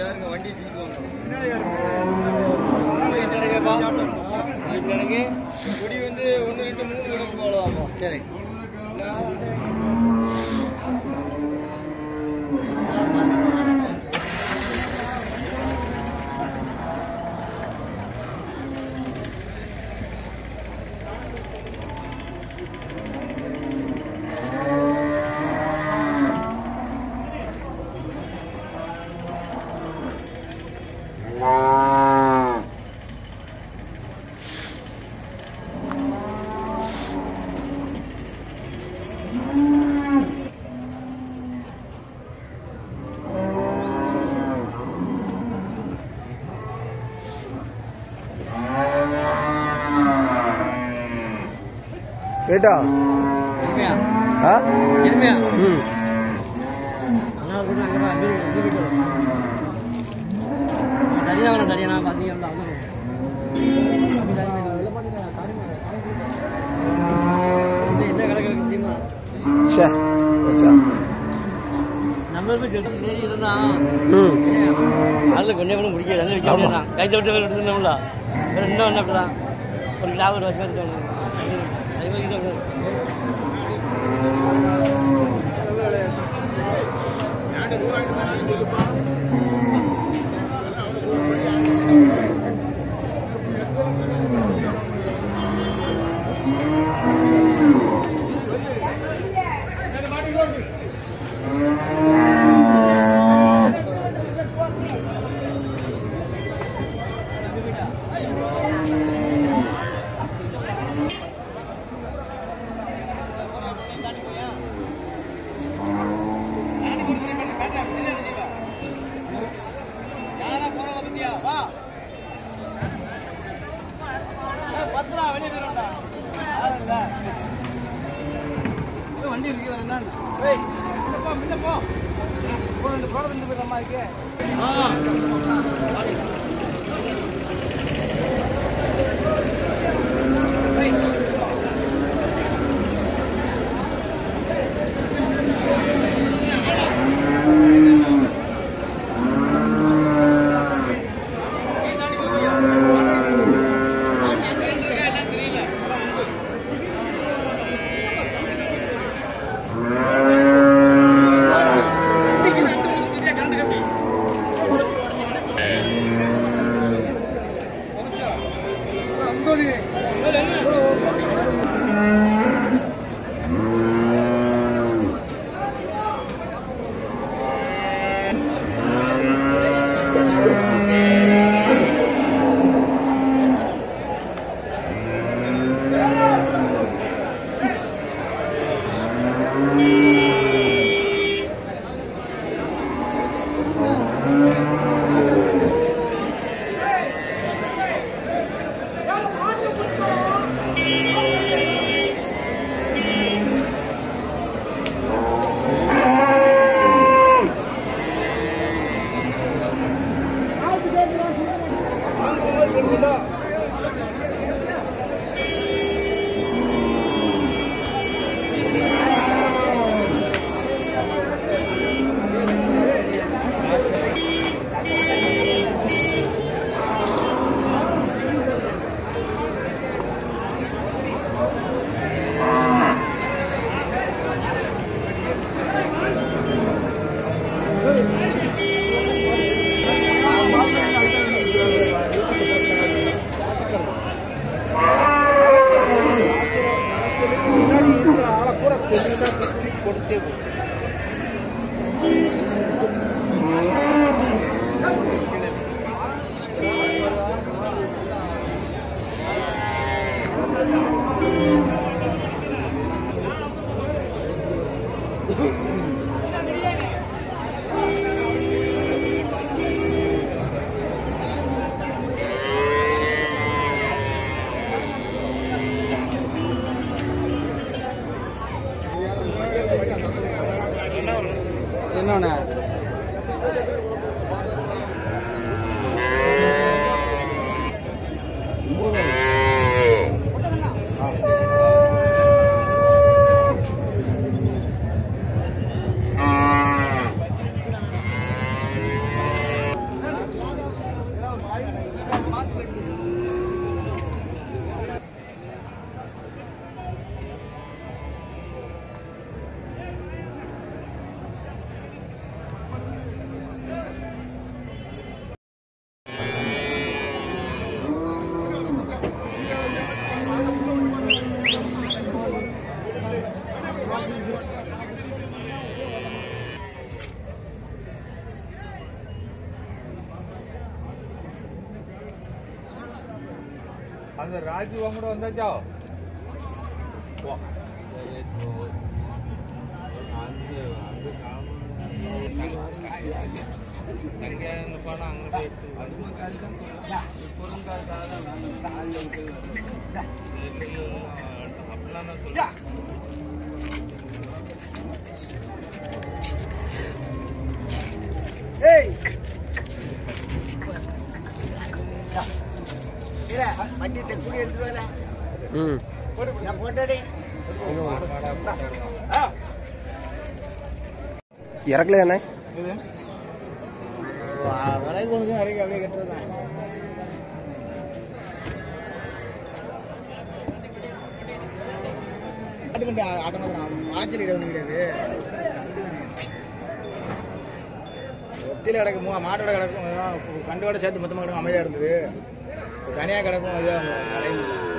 யாருங்க வண்டி கணக்கு குடி வந்து ஒன்று ரெண்டு மூணு கணக்கு அவ்வளோதாம்மா சரி கேட்டா எருமையா ஆ எருமையா ம் அண்ணா கூட அங்கே தான் அங்கே அங்கே போய்ட்டு தனியாக வேணாம் தனியாக நான் பார்த்தீங்கன்னா என்ன கணக்கு தெரியுமா ஷே வச்சா நம்ம போய் செத்து இருந்தான் ம் அதில் கொஞ்சம் கூட முடிக்க ரெண்டு விற்க ஆமா. முடியாது கை தவிட்டு வேறு எடுத்துருந்தோம்ல வேறு இன்னும் என்ன அப்படிதான் ஒரு கிலோ ஒரு வருஷம் எடுத்துவாங்க அது மாதிரி இது அப்படிதான். வண்டி இருக்கு வரேன் ஏய் முன்னப்பா முன்னப்பா போ ரெண்டு போட ரெண்டு பேர் அம்மா இருக்கு முன்னாடி இருக்கிற ஆளை கூட தெரிஞ்சா கொடுத்தே ஆ அந்த ராஜு கூட வந்தாச்சா ஏய் இல்ல வண்டி தெக்குடி எடுத்துட்டு வரல ம் நான் போட்டடி இறக்கலையா அண்ணே விலை கொண்டு நிறைய அப்படியே கட்டுறதுதான் ஆட்டுக்கண்டி ஆட்டம் ஆச்சல் கிடையாது கிடையாது ஒத்தியில் கிடக்கும் மாட்டோட கிடக்கும் கண்டோட சேர்த்து மொத்தமாக கிடக்கும் அமைதியாக இருந்தது தனியாக கிடக்கும் இதாக